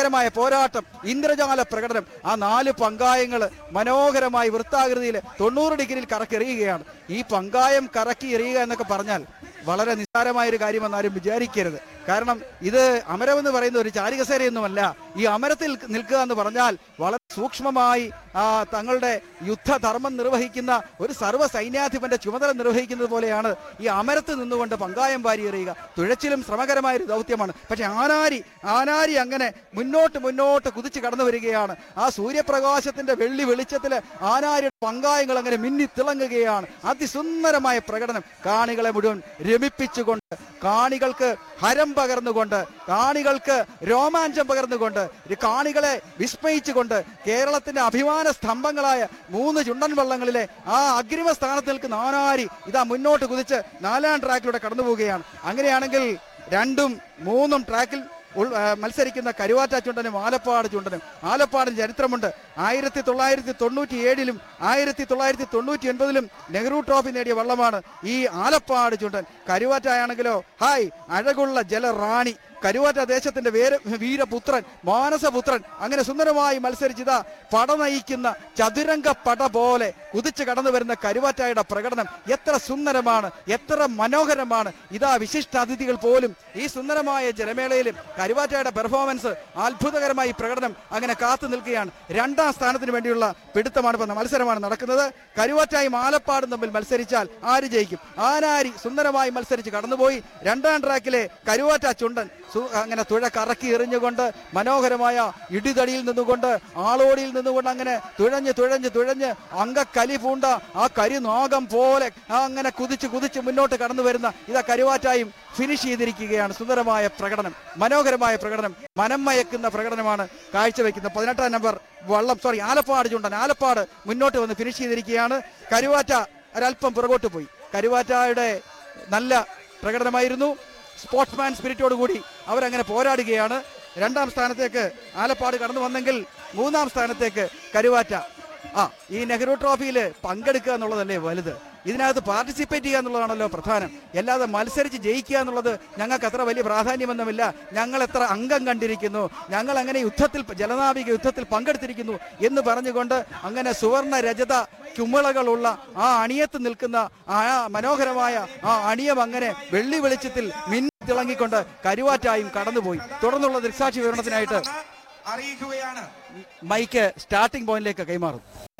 ഭയങ്കരമായ പോരാട്ടം ഇന്ദ്രജാല പ്രകടനം ആ നാല് പങ്കായങ്ങൾ മനോഹരമായി വൃത്താകൃതിയിൽ തൊണ്ണൂറ് ഡിഗ്രിയിൽ കറക്കി എറിയുകയാണ് ഈ പങ്കായം കറക്കി എറിയുക എന്നൊക്കെ പറഞ്ഞാൽ വളരെ നിസ്സാരമായ ഒരു കാര്യമെന്ന് ആരും വിചാരിക്കരുത് കാരണം ഇത് അമരമെന്ന് പറയുന്ന ഒരു ചാരികസേനയൊന്നുമല്ല ഈ അമരത്തിൽ നിൽക്കുക എന്ന് പറഞ്ഞാൽ വളരെ സൂക്ഷ്മമായി ആ, തങ്ങളുടെ യുദ്ധധർമ്മം നിർവഹിക്കുന്ന ഒരു സർവ്വ സൈന്യാധിപന്റെ ചുമതല നിർവഹിക്കുന്നത് പോലെയാണ് ഈ അമരത്ത് നിന്നുകൊണ്ട് പങ്കായം വാരി എറിയുക തുഴച്ചിലും ശ്രമകരമായ ഒരു ദൗത്യമാണ് പക്ഷെ ആനാരി ആനാരി അങ്ങനെ മുന്നോട്ട് മുന്നോട്ട് കുതിച്ച് കടന്നു വരികയാണ് ആ സൂര്യപ്രകാശത്തിന്റെ വെള്ളി വെളിച്ചത്തിൽ ആനാരിയുടെ പങ്കായങ്ങൾ അങ്ങനെ മിന്നി തിളങ്ങുകയാണ് അതിസുന്ദരമായ പ്രകടനം കാണികളെ മുഴുവൻ രമിപ്പിച്ചുകൊണ്ട് കാണികൾക്ക് ഹരം പകർന്നുകൊണ്ട് കാണികൾക്ക് രോമാഞ്ചം പകർന്നുകൊണ്ട് ഈ കാണികളെ വിസ്മയിച്ചുകൊണ്ട് കേരളത്തിന്റെ അഭിമാന സ്തംഭങ്ങളായ മൂന്ന് ചുണ്ടൻ വള്ളങ്ങളിലെ ആ അഗ്രിമ സ്ഥാനത്ത് നിൽക്കുന്ന ആനാരി ഇതാ മുന്നോട്ട് കുതിച്ച് നാലാം ട്രാക്കിലൂടെ കടന്നു പോവുകയാണ് അങ്ങനെയാണെങ്കിൽ രണ്ടും മൂന്നും ട്രാക്കിൽ ഉൾ- ആ, മത്സരിക്കുന്ന കരുവാറ്റ ചുണ്ടനും ആലപ്പാട് ചുണ്ടനും ആലപ്പാടിന് ചരിത്രമുണ്ട് ആയിരത്തി തൊള്ളായിരത്തി തൊണ്ണൂറ്റി ഏഴിലും ആയിരത്തി തൊള്ളായിരത്തി തൊണ്ണൂറ്റി ഒൻപതിലും നെഹ്റു ട്രോഫി നേടിയ വള്ളമാണ് ഈ ആലപ്പാട് ചുണ്ടൻ കരുവാറ്റയാണെങ്കിലോ ഹായ് അഴകുള്ള ജലറാണി കരുവാറ്റ ദേശത്തിന്റെ വേര വീരപുത്രൻ മാനസപുത്രൻ അങ്ങനെ സുന്ദരമായി മത്സരിച്ചിതാ പട നയിക്കുന്ന ചതുരംഗ പട പോലെ കുതിച്ചു കടന്നു വരുന്ന കരുവാറ്റയുടെ പ്രകടനം എത്ര സുന്ദരമാണ് എത്ര മനോഹരമാണ് ഇതാ വിശിഷ്ടാതിഥികൾ പോലും ഈ സുന്ദരമായ ജലമേളയിലും കരുവാറ്റയുടെ പെർഫോമൻസ് അത്ഭുതകരമായി പ്രകടനം അങ്ങനെ കാത്തു നിൽക്കുകയാണ് രണ്ടാം സ്ഥാനത്തിന് വേണ്ടിയുള്ള പിടുത്തമാണ് ഇപ്പൊ മത്സരമാണ് നടക്കുന്നത് കരുവാറ്റായും ആലപ്പാടും തമ്മിൽ മത്സരിച്ചാൽ ആര് ജയിക്കും ആനാരി സുന്ദരമായി മത്സരിച്ച് കടന്നുപോയി രണ്ടാം ട്രാക്കിലെ കരുവാറ്റ ചുണ്ടൻ സു- അങ്ങനെ തുഴ കറക്കി എറിഞ്ഞുകൊണ്ട് മനോഹരമായ ഇടിതടിയിൽ നിന്നുകൊണ്ട് ആളോടിയിൽ നിന്നുകൊണ്ട് അങ്ങനെ തുഴഞ്ഞ് തുഴഞ്ഞ് തുഴഞ്ഞ് അങ്കക്കലി പൂണ്ട ആ കരിനാഗം പോലെ ആ അങ്ങനെ കുതിച്ച് കുതിച്ച് മുന്നോട്ട് കടന്നു വരുന്ന ഇതാ കരുവാറ്റായും ഫിനിഷ് ചെയ്തിരിക്കുകയാണ് സുന്ദരമായ പ്രകടനം മനോഹരമായ പ്രകടനം മനം മയക്കുന്ന പ്രകടനമാണ് കാഴ്ചവെക്കുന്നത് പതിനെട്ടാം നമ്പർ വള്ളം സോറി ആലപ്പാട് ചുണ്ടൻ ആലപ്പാട് മുന്നോട്ട് വന്ന് ഫിനിഷ് ചെയ്തിരിക്കുകയാണ് കരുവാറ്റ ഒരല്പം പുറകോട്ട് പോയി കരുവാറ്റയുടെ നല്ല പ്രകടനമായിരുന്നു സ്പോർട്സ്മാൻ സ്പിരിറ്റോട് കൂടി അവരങ്ങനെ പോരാടുകയാണ് രണ്ടാം സ്ഥാനത്തേക്ക് ആലപ്പാട് കടന്നു വന്നെങ്കിൽ മൂന്നാം സ്ഥാനത്തേക്ക് കരുവാറ്റ ആ ഈ നെഹ്റു ട്രോഫിയിൽ പങ്കെടുക്കുക എന്നുള്ളതല്ലേ വലുത് ഇതിനകത്ത് പാർട്ടിസിപ്പേറ്റ് ചെയ്യുക എന്നുള്ളതാണല്ലോ പ്രധാനം അല്ലാതെ മത്സരിച്ച് ജയിക്കുക എന്നുള്ളത് ഞങ്ങൾക്ക് അത്ര വലിയ പ്രാധാന്യമൊന്നുമില്ല ഞങ്ങൾ എത്ര അംഗം കണ്ടിരിക്കുന്നു ഞങ്ങൾ അങ്ങനെ യുദ്ധത്തിൽ ജലനാവിക യുദ്ധത്തിൽ പങ്കെടുത്തിരിക്കുന്നു എന്ന് പറഞ്ഞുകൊണ്ട് അങ്ങനെ സുവർണ രജത ചുമളകളുള്ള ആ അണിയത്ത് നിൽക്കുന്ന ആ മനോഹരമായ ആ അണിയം അങ്ങനെ വെള്ളി വെളിച്ചത്തിൽ മിന്നി തിളങ്ങിക്കൊണ്ട് കരുവാറ്റായും കടന്നുപോയി തുടർന്നുള്ള ദൃക്സാക്ഷി വിവരണത്തിനായിട്ട് അറിയിക്കുകയാണ് മൈക്ക് സ്റ്റാർട്ടിംഗ് പോയിന്റിലേക്ക് കൈമാറും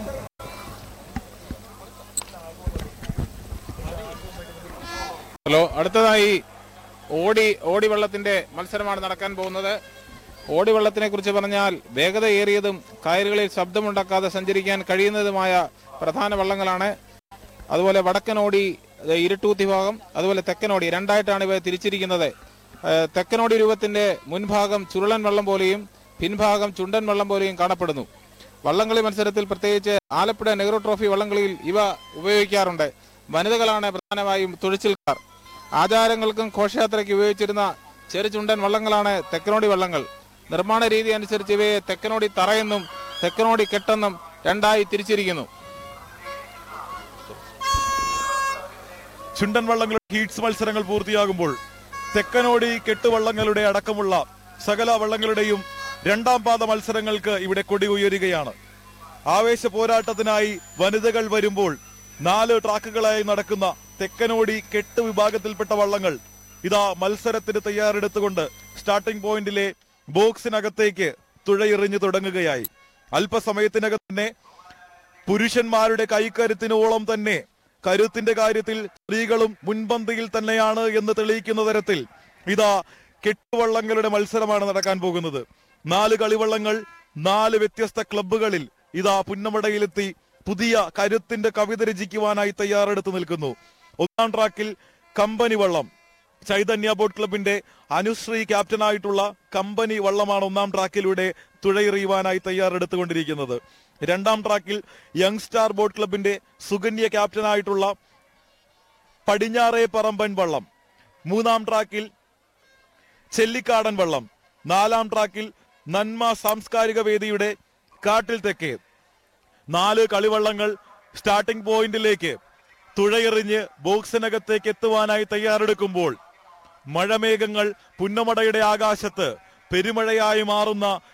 ഹലോ അടുത്തതായി ഓടി ഓടി വെള്ളത്തിന്റെ മത്സരമാണ് നടക്കാൻ പോകുന്നത് ഓടി വെള്ളത്തിനെ കുറിച്ച് പറഞ്ഞാൽ വേഗതയേറിയതും കയറുകളിൽ ശബ്ദമുണ്ടാക്കാതെ സഞ്ചരിക്കാൻ കഴിയുന്നതുമായ പ്രധാന വള്ളങ്ങളാണ് അതുപോലെ വടക്കൻ ഓടി ഇത് ഇരുട്ടൂത്തി ഭാഗം അതുപോലെ തെക്കൻ ഓടി രണ്ടായിട്ടാണ് ഇവ തിരിച്ചിരിക്കുന്നത് ഏഹ് തെക്കനോടി രൂപത്തിന്റെ മുൻഭാഗം ചുരുളൻ വെള്ളം പോലെയും പിൻഭാഗം ചുണ്ടൻ വെള്ളം പോലെയും കാണപ്പെടുന്നു വള്ളംകളി മത്സരത്തിൽ പ്രത്യേകിച്ച് ആലപ്പുഴ നെഹ്റു ട്രോഫി വള്ളംകളിയിൽ ഇവ ഉപയോഗിക്കാറുണ്ട് വനിതകളാണ് പ്രധാനമായും തുഴച്ചിൽക്കാർ ആചാരങ്ങൾക്കും ഘോഷയാത്രയ്ക്ക് ഉപയോഗിച്ചിരുന്ന ചെറുചുണ്ടൻ വള്ളങ്ങളാണ് തെക്കനോടി വള്ളങ്ങൾ നിർമ്മാണ രീതി അനുസരിച്ച് ഇവയെ തെക്കനോടി തറയെന്നും തെക്കനോടി കെട്ടെന്നും രണ്ടായി തിരിച്ചിരിക്കുന്നു ചുണ്ടൻ വള്ളങ്ങളുടെ ഹീറ്റ്സ് മത്സരങ്ങൾ പൂർത്തിയാകുമ്പോൾ തെക്കനോടി കെട്ടുവള്ളങ്ങളുടെ അടക്കമുള്ള സകല വള്ളങ്ങളുടെയും രണ്ടാം പാദ മത്സരങ്ങൾക്ക് ഇവിടെ കൊടി ഉയരുകയാണ് ആവേശ പോരാട്ടത്തിനായി വനിതകൾ വരുമ്പോൾ നാല് ട്രാക്കുകളായി നടക്കുന്ന തെക്കനോടി കെട്ട് വിഭാഗത്തിൽപ്പെട്ട വള്ളങ്ങൾ ഇതാ മത്സരത്തിന് തയ്യാറെടുത്തുകൊണ്ട് സ്റ്റാർട്ടിംഗ് പോയിന്റിലെ ബോക്സിനകത്തേക്ക് തുഴയെറിഞ്ഞു തുടങ്ങുകയായി അല്പസമയത്തിനകം തന്നെ പുരുഷന്മാരുടെ കൈക്കരുത്തിനോളം തന്നെ കരുത്തിന്റെ കാര്യത്തിൽ സ്ത്രീകളും മുൻപന്തിയിൽ തന്നെയാണ് എന്ന് തെളിയിക്കുന്ന തരത്തിൽ ഇതാ കെട്ടുവള്ളങ്ങളുടെ മത്സരമാണ് നടക്കാൻ പോകുന്നത് നാല് കളിവള്ളങ്ങൾ നാല് വ്യത്യസ്ത ക്ലബ്ബുകളിൽ ഇതാ പുന്നമടയിലെത്തി പുതിയ കരുത്തിന്റെ കവിത രചിക്കുവാനായി തയ്യാറെടുത്ത് നിൽക്കുന്നു ഒന്നാം ട്രാക്കിൽ കമ്പനി വള്ളം ചൈതന്യ ബോട്ട് ക്ലബിന്റെ അനുശ്രീ ക്യാപ്റ്റനായിട്ടുള്ള കമ്പനി വള്ളമാണ് ഒന്നാം ട്രാക്കിലൂടെ തുഴയെറിയുവാനായി തയ്യാറെടുത്തുകൊണ്ടിരിക്കുന്നത് രണ്ടാം ട്രാക്കിൽ യങ് സ്റ്റാർ ബോട്ട് ക്ലബിന്റെ സുകന്യ ക്യാപ്റ്റനായിട്ടുള്ള പടിഞ്ഞാറേ പറമ്പൻ വള്ളം മൂന്നാം ട്രാക്കിൽ ചെല്ലിക്കാടൻ വള്ളം നാലാം ട്രാക്കിൽ നന്മ സാംസ്കാരിക വേദിയുടെ കാട്ടിൽ തെക്കേ നാല് കളിവള്ളങ്ങൾ സ്റ്റാർട്ടിംഗ് പോയിന്റിലേക്ക് തുഴയെറിഞ്ഞ് ബോക്സിനകത്തേക്ക് എത്തുവാനായി തയ്യാറെടുക്കുമ്പോൾ മഴമേഘങ്ങൾ പുന്നമടയുടെ ആകാശത്ത് പെരുമഴയായി മാറുന്ന